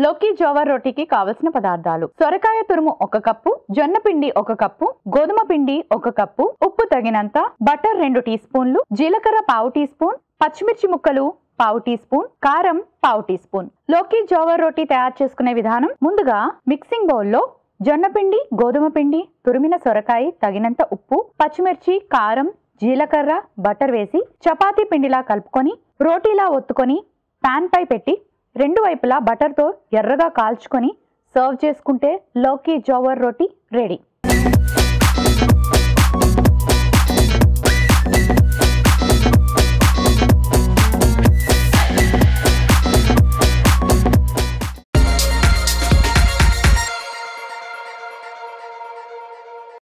లోకి జోవర్ రోటీకి కావలసిన పదార్థాలు సొరకాయ తురుము ఒక కప్పు జొన్న పిండి ఒక కప్పు గోధుమ పిండి ఒక కప్పు ఉప్పు తగినంత బటర్ రెండు టీ స్పూన్లు జీలకర్ర పావు టీ స్పూన్ పచ్చిమిర్చి ముక్కలు పావు టీ స్పూన్ కారం పావు టీ స్పూన్ లోకి జోవర్ రోటీ తయారు చేసుకునే విధానం ముందుగా మిక్సింగ్ బౌల్లో జొన్న పిండి గోధుమ పిండి తురిమిన సొరకాయ తగినంత ఉప్పు పచ్చిమిర్చి కారం జీలకర్ర బటర్ వేసి చపాతీ పిండిలా కలుపుకొని రోటీలా ఒత్తుకొని పాన్ పై పెట్టి రెండు వైపులా బటర్తో ఎర్రగా కాల్చుకొని సర్వ్ చేసుకుంటే లౌకీ జోవర్ రోటీ రెడీ